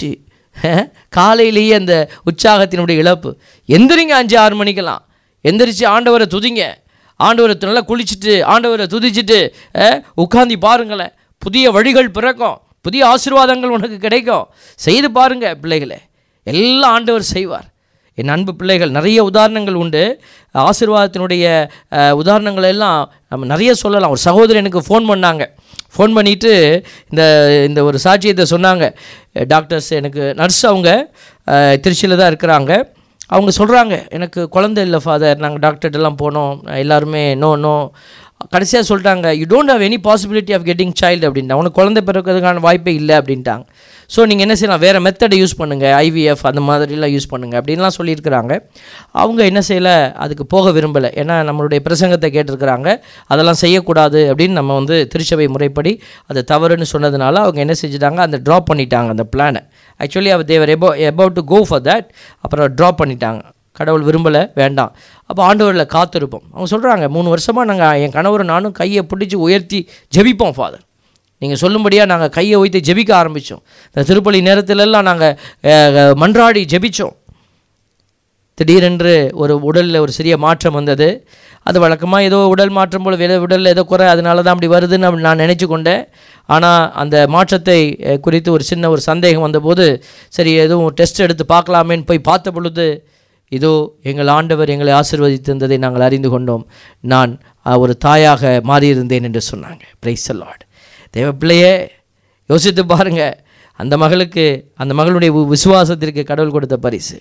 காலையிலேயே அந்த உற்சாகத்தினுடைய இழப்பு எந்திரிங்க அஞ்சு ஆறு மணிக்கெல்லாம் எந்திரிச்சு ஆண்டவரை துதிங்க ஆண்டவரை நல்லா குளிச்சுட்டு ஆண்டவரை துதிச்சுட்டு உட்காந்து பாருங்களேன் புதிய வழிகள் பிறக்கும் புதிய ஆசீர்வாதங்கள் உனக்கு கிடைக்கும் செய்து பாருங்க பிள்ளைகளே எல்லாம் ஆண்டவர் செய்வார் என் அன்பு பிள்ளைகள் நிறைய உதாரணங்கள் உண்டு ஆசீர்வாதத்தினுடைய அஹ், உதாரணங்கள் எல்லாம் நம்ம நிறைய சொல்லலாம் ஒரு சகோதரி எனக்கு ஃபோன் பண்ணாங்க ஃபோன் பண்ணிவிட்டு இந்த இந்த ஒரு சாட்சியத்தை சொன்னாங்க டாக்டர்ஸ் எனக்கு நர்ஸ் அவங்க திருச்சியில் தான் இருக்கிறாங்க அவங்க சொல்கிறாங்க எனக்கு குழந்தை இல்லை ஃபாதர் நாங்கள் டாக்டர்கிட்டலாம் போனோம் எல்லாருமே நோ நோ கடைசியாக சொல்லிட்டாங்க you don't have any possibility of getting child அப்படின்ட்டாங்க உனக்கு குழந்தை பிறக்கிறதுக்கான வாய்ப்பே இல்லை அப்படின்ட்டாங்க ஸோ நீங்கள் என்ன செய்யலாம் வேறு மெத்தடை யூஸ் பண்ணுங்கள் ஐவிஎஃப் அந்த மாதிரிலாம் யூஸ் பண்ணுங்கள் அப்படின்லாம் சொல்லியிருக்கிறாங்க அவங்க என்ன செய்யலை அதுக்கு போக விரும்பலை ஏன்னா நம்மளுடைய பிரசங்கத்தை கேட்டிருக்கிறாங்க அதெல்லாம் செய்யக்கூடாது அப்படின்னு நம்ம வந்து திருச்சபை முறைப்படி அது தவறுன்னு சொன்னதுனால அவங்க என்ன செஞ்சுட்டாங்க அந்த ட்ராப் பண்ணிட்டாங்க அந்த பிளானை ஆக்சுவலி அவர் they were about about to go for that அப்புறம் ட்ராப் பண்ணிட்டாங்க கடவுள் விரும்பலை வேண்டாம் அப்போ ஆண்டவரில் காத்திருப்போம் அவங்க சொல்கிறாங்க மூணு வருஷமாக நாங்கள் என் கணவரும் நானும் கையை பிடிச்சி உயர்த்தி ஜெபிப்போம் ஃபாதர் நீங்கள் சொல்லும்படியாக நாங்கள் கையை உயர்த்தி ஜெபிக்க ஆரம்பித்தோம் இந்த திருப்பலி நேரத்திலெல்லாம் நாங்கள் மன்றாடி ஜெபித்தோம் திடீரென்று ஒரு உடலில் ஒரு சிறிய மாற்றம் வந்தது அது வழக்கமாக ஏதோ உடல் மாற்றம் போல் வேறு உடலில் ஏதோ குறை அதனால தான் அப்படி வருதுன்னு அப்படி நான் நினச்சி கொண்டேன் ஆனால் அந்த மாற்றத்தை அஹ், குறித்து ஒரு சின்ன ஒரு சந்தேகம் வந்தபோது சரி எதுவும் டெஸ்ட் எடுத்து பார்க்கலாமேன்னு போய் பார்த்த பொழுது இதோ எங்கள் ஆண்டவர் எங்களை ஆசீர்வதித்திருந்ததை நாங்கள் அறிந்து கொண்டோம் நான் அஹ், ஒரு தாயாக மாறியிருந்தேன் என்று சொன்னாங்க பிரைஸ் லார்ட் தேவ பிள்ளையே யோசித்து பாருங்க அந்த மகளுக்கு அந்த மகளுடைய வி- விசுவாசத்திற்கு கடவுள் கொடுத்த பரிசு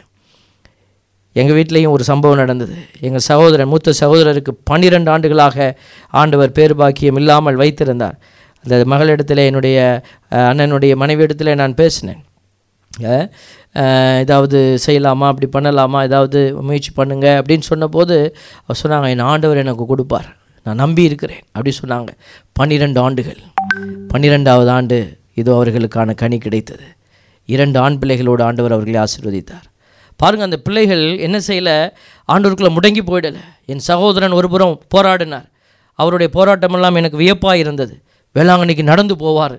எங்கள் வீட்லேயும் ஒரு சம்பவம் நடந்தது எங்கள் சகோதரன் மூத்த சகோதரருக்கு பன்னிரெண்டு ஆண்டுகளாக ஆண்டவர் பேர் பாக்கியம் இல்லாமல் வைத்திருந்தார் அந்த மகளிடத்தில் என்னுடைய அஹ், அண்ணனுடைய மனைவியிடத்தில் நான் பேசினேன் அஹ், அஹ், ஏதாவது செய்யலாமா அப்படி பண்ணலாமா ஏதாவது முயற்சி பண்ணுங்க அப்படின்னு சொன்னபோது அவர் சொன்னாங்க என் ஆண்டவர் எனக்கு கொடுப்பார் நான் நம்பி இருக்கிறேன் அப்படி சொன்னாங்க பன்னிரெண்டு ஆண்டுகள் பன்னிரெண்டாவது ஆண்டு இதோ அவர்களுக்கான கனி கிடைத்தது இரண்டு ஆண் பிள்ளைகளோடு ஆண்டவர் அவர்களை ஆசீர்வதித்தார் பாருங்க அந்த பிள்ளைகள் என்ன செய்யல ஆண்டவருக்குள்ள முடங்கி போயிடலை என் சகோதரன் ஒருபுறம் போராடினார் அவருடைய போராட்டமெல்லாம் எனக்கு வியப்பாக இருந்தது வேளாங்கண்ணிக்கு நடந்து போவார்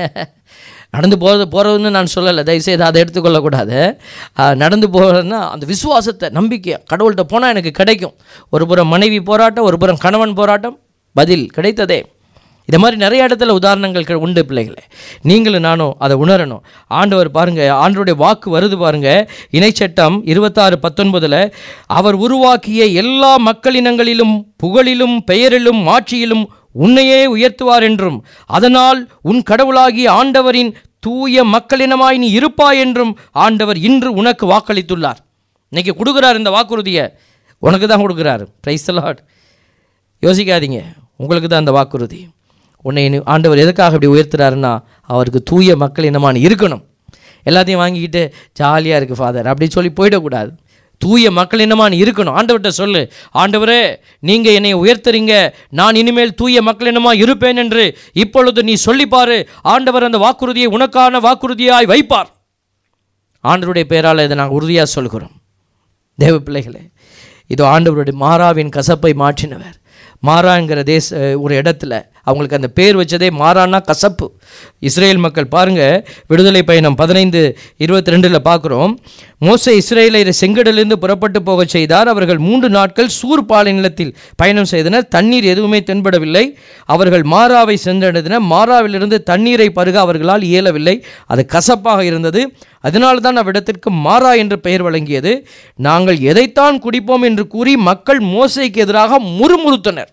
நடந்து போகிறது போகிறதுன்னு நான் சொல்லலை தயவுசெய்து அதை எடுத்துக்கொள்ளக்கூடாது ஆஹ், நடந்து போகிறதுன்னா அந்த விசுவாசத்தை நம்பிக்கை கடவுள்கிட்ட போனால் எனக்கு கிடைக்கும் ஒரு புறம் மனைவி போராட்டம் ஒரு புறம் கணவன் போராட்டம் பதில் கிடைத்ததே இது மாதிரி நிறைய இடத்துல உதாரணங்கள் க- உண்டு பிள்ளைகளே நீங்களும் நானும் அதை உணரணும் ஆண்டவர் பாருங்க ஆண்டவருடைய வாக்கு வருது பாருங்க இணைச்சட்டம் இருபத்தாறு பத்தொன்பதுல அவர் உருவாக்கிய எல்லா மக்களினங்களிலும் புகழிலும் பெயரிலும் ஆட்சியிலும் உன்னையே உயர்த்துவார் என்றும் அதனால் உன் கடவுளாகிய ஆண்டவரின் தூய மக்களினமாய் நீ இருப்பாய் என்றும் ஆண்டவர் இன்று உனக்கு வாக்களித்துள்ளார் இன்னைக்கு கொடுக்குறார் இந்த வாக்குறுதியை உனக்கு தான் கொடுக்குறாரு பிரைஸ் லார்ட் யோசிக்காதீங்க உங்களுக்கு தான் அந்த வாக்குறுதி உன்னை நீ- ஆண்டவர் எதுக்காக இப்படி உயர்த்துறாருன்னா அவருக்கு தூய மக்கள் இனமான இருக்கணும் எல்லாத்தையும் வாங்கிக்கிட்டு ஜாலியாக இருக்குது ஃபாதர் அப்படி சொல்லி போயிடக்கூடாது தூய மக்கள் இனமான இருக்கணும் ஆண்டவர்கிட்ட சொல்லு ஆண்டவரே நீங்கள் என்னை உயர்த்துறீங்க நான் இனிமேல் தூய மக்கள் இனமாக இருப்பேன் என்று இப்பொழுது நீ சொல்லிப்பாரு ஆண்டவர் அந்த வாக்குறுதியை உனக்கான வாக்குறுதியாய் வைப்பார் ஆண்டவருடைய பெயரால் இதை நாங்கள் உறுதியாக சொல்கிறோம் தேவ பிள்ளைகளே இதோ ஆண்டவருடைய மாறாவின் கசப்பை மாற்றினவர் மாறாங்கிற தேச ஒரு இடத்துல அவங்களுக்கு அந்த பேர் வச்சதே மாறானா கசப்பு இஸ்ரேல் மக்கள் பாருங்க விடுதலை பயணம் பதினைந்து இருபத்தி ரெண்டில் பார்க்குறோம் மோசே இஸ்ரேலை செங்கடலிருந்து புறப்பட்டு போகச் செய்தார் அவர்கள் மூன்று நாட்கள் சூர் பாலை நிலத்தில் பயணம் செய்தனர் தண்ணீர் எதுவுமே தென்படவில்லை அவர்கள் மாறாவை சென்றடைந்தனர் மாறாவிலிருந்து தண்ணீரை பருக அவர்களால் இயலவில்லை அது கசப்பாக இருந்தது அதனால தான் அவ்விடத்திற்கு மாறா என்று பெயர் வழங்கியது நாங்கள் எதைத்தான் குடிப்போம் என்று கூறி மக்கள் மோசைக்கு எதிராக முறுமுறுத்தனர்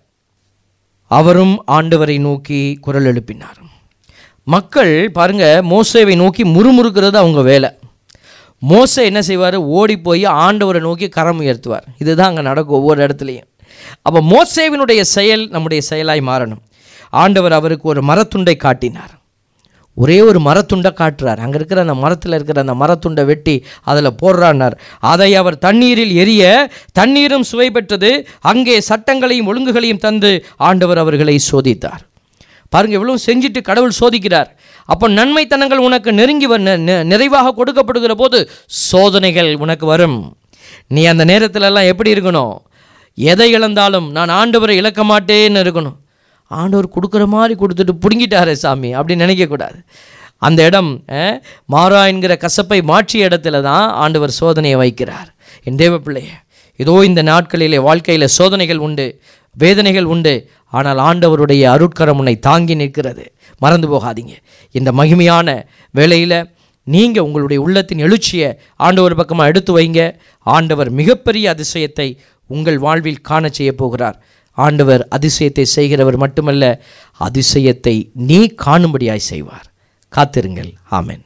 அவரும் ஆண்டவரை நோக்கி குரல் எழுப்பினார் மக்கள் பாருங்க மோசேவை நோக்கி முறுமுறுக்கிறது அவங்க வேலை மோசே என்ன செய்வார் ஓடி போய் ஆண்டவரை நோக்கி கரம் உயர்த்துவார் இதுதான் அங்கே நடக்கும் ஒவ்வொரு இடத்துலையும் அப்போ மோசேவினுடைய செயல் நம்முடைய செயலாய் மாறணும் ஆண்டவர் அவருக்கு ஒரு மரத்துண்டை காட்டினார் ஒரே ஒரு மரத்துண்டை காட்டுறார் அங்கே இருக்கிற அந்த மரத்தில் இருக்கிற அந்த மரத்துண்டை வெட்டி அதில் போடுறான்னார் அதை அவர் தண்ணீரில் எரிய தண்ணீரும் சுவை பெற்றது அங்கே சட்டங்களையும் ஒழுங்குகளையும் தந்து ஆண்டவர் அவர்களை சோதித்தார் பாருங்க இவ்வளவு செஞ்சுட்டு கடவுள் சோதிக்கிறார் அப்போ நன்மைத்தனங்கள் உனக்கு நெருங்கி வ- நெ- நெ- நிறைவாக கொடுக்கப்படுகிற போது சோதனைகள் உனக்கு வரும் நீ அந்த நேரத்துல எல்லாம் எப்படி இருக்கணும் எதை இழந்தாலும் நான் ஆண்டவரை இழக்க மாட்டேன்னு இருக்கணும் ஆண்டவர் கொடுக்குற மாதிரி கொடுத்துட்டு பிடுங்கிட்டாரே சாமி அப்படின்னு நினைக்கக்கூடாது அந்த இடம் அஹ், மாறா என்கிற கசப்பை மாற்றிய இடத்துல தான் ஆண்டவர் சோதனையை வைக்கிறார் என் தேவ பிள்ளையே இதோ இந்த நாட்களிலே வாழ்க்கையில் சோதனைகள் உண்டு வேதனைகள் உண்டு ஆனால் ஆண்டவருடைய அருட்கரம் உன்னை தாங்கி நிற்கிறது மறந்து போகாதீங்க இந்த மகிமையான வேளையில் நீங்கள் உங்களுடைய உள்ளத்தின் எழுச்சியை ஆண்டவர் பக்கமாக எடுத்து வைங்க ஆண்டவர் மிகப்பெரிய அதிசயத்தை உங்கள் வாழ்வில் காண செய்ய போகிறார் ஆண்டவர் அதிசயத்தை செய்கிறவர் மட்டுமல்ல அதிசயத்தை நீ காணும்படியாய் செய்வார் காத்திருங்கள் ஆமென்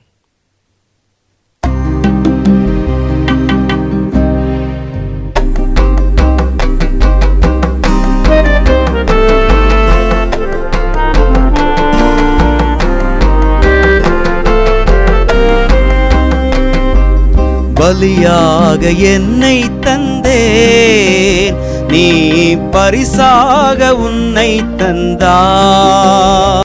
பலியாக என்னை தந்தேன் நீ பரிசாக உன்னை தந்தா